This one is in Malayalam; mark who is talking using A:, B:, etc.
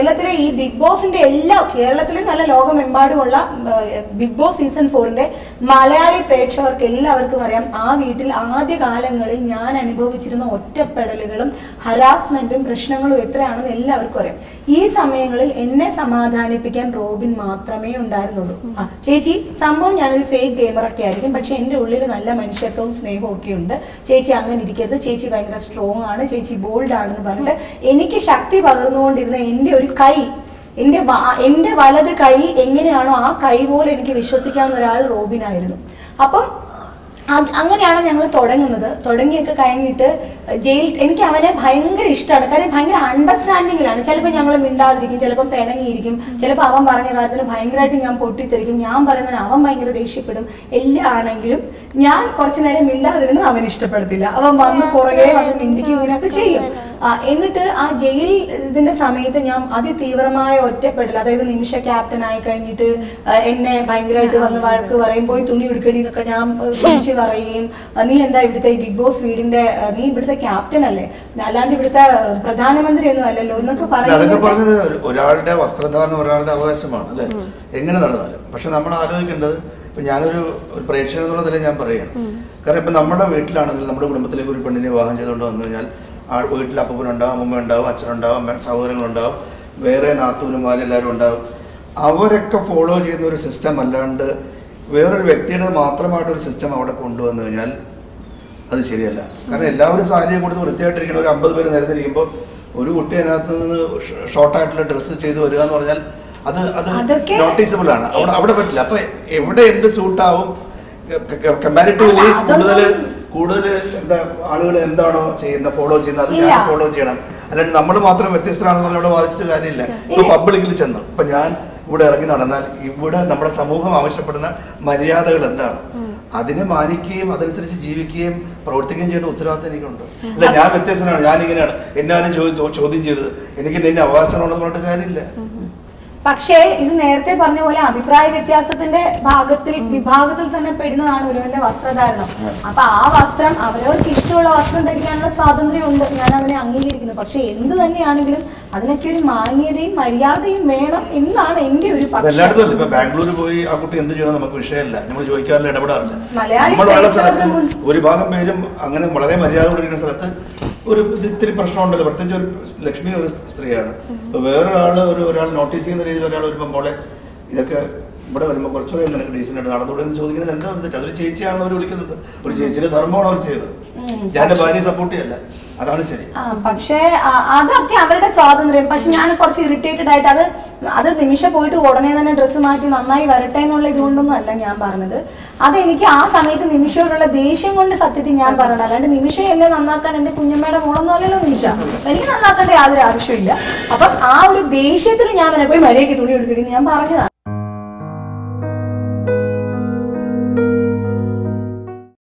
A: കേരളത്തിലെ ഈ ബിഗ് ബോസിന്റെ എല്ലാ കേരളത്തിലെ നല്ല ലോകമെമ്പാടുമുള്ള ഏഹ്, ബിഗ് ബോസ് സീസൺ ഫോറിന്റെ മലയാളി പ്രേക്ഷകർക്ക് എല്ലാവർക്കും അറിയാം ആ വീട്ടിൽ ആദ്യ കാലങ്ങളിൽ ഞാൻ അനുഭവിച്ചിരുന്ന ഒറ്റപ്പെടലുകളും ഹരാസ്മെന്റും പ്രശ്നങ്ങളും എത്രയാണെന്ന് എല്ലാവർക്കും അറിയാം ഈ സമയങ്ങളിൽ എന്നെ സമാധാനിപ്പിക്കാൻ റോബിൻ മാത്രമേ ഉണ്ടായിരുന്നുള്ളൂ ആ, ചേച്ചി സംഭവം ഞാനൊരു ഫേക്ക് ഗെയിമറൊക്കെ ആയിരിക്കും പക്ഷെ എൻ്റെ ഉള്ളിൽ നല്ല മനുഷ്യത്വവും സ്നേഹവും ഒക്കെ ഉണ്ട് ചേച്ചി അങ്ങനെ ഇരിക്കരുത് ചേച്ചി ഭയങ്കര സ്ട്രോങ് ആണ് ചേച്ചി ബോൾഡ് ആണെന്ന് പറഞ്ഞിട്ട് എനിക്ക് ശക്തി പകർന്നുകൊണ്ടിരുന്ന എൻ്റെ ഒരു കൈ എൻ്റെ വ- എൻ്റെ വലത് കൈ എങ്ങനെയാണോ ആ കൈ പോലെ എനിക്ക് വിശ്വസിക്കാവുന്ന ഒരാൾ റോബിനായിരുന്നു അപ്പം അത് അങ്ങനെയാണ് ഞങ്ങൾ തുടങ്ങുന്നത് തുടങ്ങിയൊക്കെ കഴിഞ്ഞിട്ട് ജയിൽ എനിക്ക് അവനെ ഭയങ്കര ഇഷ്ടമാണ് കാര്യം ഭയങ്കര അണ്ടർസ്റ്റാൻഡിങ്ങിലാണ് ചിലപ്പോൾ ഞങ്ങൾ മിണ്ടാതിരിക്കും ചിലപ്പോൾ പിണങ്ങിയിരിക്കും ചിലപ്പോൾ അവൻ പറഞ്ഞ കാര്യത്തിന് ഭയങ്കരമായിട്ട് ഞാൻ പൊട്ടിത്തെറിക്കും ഞാൻ പറയുന്നതിന് അവൻ ഭയങ്കര ദേഷ്യപ്പെടും എല്ലാം ആണെങ്കിലും ഞാൻ കുറച്ചു നേരം മിണ്ടാതിരുന്ന് അവൻ ഇഷ്ടപ്പെടത്തില്ല അവൻ വന്ന് പുറകെ വന്ന് മിണ്ടിക്കും ഇങ്ങനെയൊക്കെ ചെയ്യും ആ, എന്നിട്ട് ആ ജയിൽ ഇതിന്റെ സമയത്ത് ഞാൻ അതിതീവ്രമായ ഒറ്റപ്പെടൽ അതായത് നിമിഷ ക്യാപ്റ്റൻ ആയി കഴിഞ്ഞിട്ട് ആ, എന്നെ ഭയങ്കരമായിട്ട് വന്ന് വഴക്ക് പറയും പോയി തുണി എടുക്കടി എന്നൊക്കെ ഞാൻ വിളിച്ച് പറയുകയും ആ, നീ എന്താ ഇവിടുത്തെ ഈ ബിഗ് ബോസ് വീടിന്റെ ആ, നീ ഇവിടുത്തെ ക്യാപ്റ്റൻ അല്ലേ അല്ലാണ്ട് ഇവിടുത്തെ പ്രധാനമന്ത്രി ഒന്നും അല്ലല്ലോ എന്നൊക്കെ
B: അല്ല, അതൊക്കെ
A: പറയുന്നത്
B: പറഞ്ഞത് ഒരു- ഒരാളുടെ വസ്ത്രധാരണം ഒരാളുടെ അവകാശമാണ് അല്ലെ എങ്ങനെ നടന്നാലും പക്ഷെ നമ്മൾ ആലോചിക്കേണ്ടത് ഇപ്പൊ ഞാനൊരു ഒരു പ്രേക്ഷകൻ എന്നുള്ള നിലയിൽ ഞാൻ പറയുകയാണ് കാരണം ഇപ്പൊ നമ്മുടെ വീട്ടിലാണെങ്കിൽ നമ്മുടെ കുടുംബത്തിലേക്ക് ഒരു പെണ്ണിനെ വിവാഹം ചെയ്തുകൊണ്ട് വന്നു കഴിഞ്ഞാൽ ആ വീട്ടിൽ അപ്പൂപ്പനുണ്ടാവും അമ്മ ഉണ്ടാവും അച്ഛനുണ്ടാവും അമ്മ സഹോദരങ്ങളുണ്ടാവും വേറെ നാത്തൂനുമാർ എല്ലാവരും ഉണ്ടാവും അവരൊക്കെ ഫോളോ ചെയ്യുന്ന ഒരു സിസ്റ്റം അല്ലാണ്ട് വേറൊരു വ്യക്തിയുടെ മാത്രമായിട്ടൊരു സിസ്റ്റം അവിടെ കൊണ്ടുവന്നു കഴിഞ്ഞാൽ അത് ശരിയല്ല കാരണം എല്ലാവരും സാരിയെ കൊടുത്ത് വൃത്തിയായിട്ടിരിക്കുന്ന ഒരു അമ്പത് പേര് നിരന്നിരിക്കുമ്പോൾ ഒരു കുട്ടി അതിനകത്ത് നിന്ന് ഷോർട്ടായിട്ടുള്ള ഡ്രസ്സ് ചെയ്ത് വരിക എന്ന് പറഞ്ഞാൽ അത് അത്
A: അതൊക്കെ-
B: നോട്ടീസബിൾ ആണ് അവിടെ അവിടെ പറ്റില്ല അപ്പൊ എവിടെ എന്ത് സൂട്ടാവും കമ്പാരിറ്റീവ്ലി
A: അല്ല, അതൊന്നും-
B: കൂടുതൽ കൂടുതൽ എന്താ ആളുകൾ എന്താണോ ചെയ്യുന്ന ഫോളോ ചെയ്യുന്നത് അത്
A: ഇല്ല.
B: ഞാൻ ഫോളോ ചെയ്യണം അല്ലാണ്ട് നമ്മൾ മാത്രം വ്യത്യസ്തരാണെന്ന് അവിടെ വാദിച്ചിട്ട് കാര്യമില്ല ഇപ്പൊ പബ്ലിക്കിൽ ചെന്നു ഇപ്പൊ ഞാൻ ഇവിടെ ഇറങ്ങി നടന്നാൽ ഇവിടെ നമ്മുടെ സമൂഹം ആവശ്യപ്പെടുന്ന മര്യാദകൾ എന്താണ് അതിനെ മാനിക്കുകയും അതനുസരിച്ച് ജീവിക്കുകയും പ്രവർത്തിക്കുകയും ചെയ്യേണ്ട ഉത്തരവാദിത്തം എനിക്കുണ്ട് അല്ല ഞാൻ വ്യത്യസ്തനാണ് ഞാൻ ഇങ്ങനെയാണ് എന്നെ ആരും ചോദ്യം ചോദ്യം ചെയ്തത് എനിക്ക് നിന്റെ അവകാശങ്ങളുണ്ടെന്ന് പറഞ്ഞിട്ട് കാര്യമില്ല
A: പക്ഷേ ഇത് നേരത്തെ പറഞ്ഞ പോലെ അഭിപ്രായ വ്യത്യാസത്തിന്റെ ഭാഗത്തിൽ വിഭാഗത്തിൽ തന്നെ പെടുന്നതാണ് ഒരുവന്റെ വസ്ത്രധാരണം അപ്പൊ ആ വസ്ത്രം അവരവർക്ക് ഇഷ്ടമുള്ള വസ്ത്രം ധരിക്കാനുള്ള സ്വാതന്ത്ര്യം ഉണ്ട് ഞാൻ അതിനെ അംഗീകരിക്കുന്നു പക്ഷെ എന്ത് തന്നെയാണെങ്കിലും അതിനൊക്കെ ഒരു മാന്യതയും മര്യാദയും വേണം എന്നാണ് എന്റെ ഒരു പക്ഷം
B: അതെല്ലായിടത്തും അല്ല. ഇപ്പൊ ബാംഗ്ലൂർ പോയി ആ കുട്ടി എന്ത് ചെയ്യണം നമുക്ക് വിഷയമല്ല നമ്മൾ ചോദിക്കാറില്ല ഇടപെടാറില്ല
A: മലയാളി
B: നമ്മളുള്ള സ്ഥലത്ത്
A: പ്രേക്ഷകർക്ക്
B: ഒരു ഭാഗം പേരും അങ്ങനെ വളരെ മര്യാദ കൊടുക്കുന്ന സ്ഥലത്ത് ഒരു ഇത് ഇത്തിരി പ്രശ്നമുണ്ടല്ലോ പ്രത്യേകിച്ച് ഒരു ലക്ഷ്മി ഒരു സ്ത്രീയാണ് അപ്പൊ വേറൊരാൾ ഒരു ഒരാൾ നോട്ടീസ് ചെയ്യുന്ന രീതിയിൽ ഒരാൾ വരുമ്പോൾ മോളെ ഇതൊക്കെ ഇവിടെ വരുമ്പോൾ കുറച്ചുകൂടെ നിനക്ക് ഡീസൻ്റ് ആയിട്ട് നടന്നുകൂടെ എന്ന് ചോദിക്കുന്നതിൽ എന്താ ഒരു തെറ്റ് അതൊരു ചേച്ചിയാണെന്ന് അവർ വിളിക്കുന്നുണ്ട് ഒരു ചേച്ചിയുടെ ധർമ്മമാണ് അവർ ചെയ്തത്
A: ഉം.
B: ഞാൻ എൻ്റെ ഭാര്യയെ സപ്പോർട്ട് ചെയ്യല്ല അതാണ് ശരി
A: ആ പക്ഷേ ആ, അതൊക്കെ അവരുടെ സ്വാതന്ത്ര്യം പക്ഷെ ഞാൻ കുറച്ച് ഇറിറ്റേറ്റഡ് ആയിട്ട് അത് അത് നിമിഷം പോയിട്ട് ഉടനെ തന്നെ ഡ്രസ്സ് മാറ്റി നന്നായി വരട്ടെ എന്നുള്ള ഇതുകൊണ്ടൊന്നും അല്ല ഞാൻ പറഞ്ഞത് അതെനിക്ക് ആ സമയത്ത് നിമിഷയോടുള്ള ദേഷ്യം കൊണ്ട് സത്യത്തിൽ ഞാൻ പറഞ്ഞത് അല്ലാണ്ട് നിമിഷം എന്നെ നന്നാക്കാൻ എന്റെ കുഞ്ഞമ്മയുടെ മോളൊന്നും അല്ലല്ലോ നിമിഷ എനിക്ക് നന്നാക്കേണ്ട യാതൊരു ആവശ്യമില്ല അപ്പം ആ ഒരു ദേഷ്യത്തിൽ ഞാൻ വരെ പോയി മര്യാദയ്ക്ക് തുണി എടുക്കണമെന്ന് ഞാൻ പറഞ്ഞതാണ്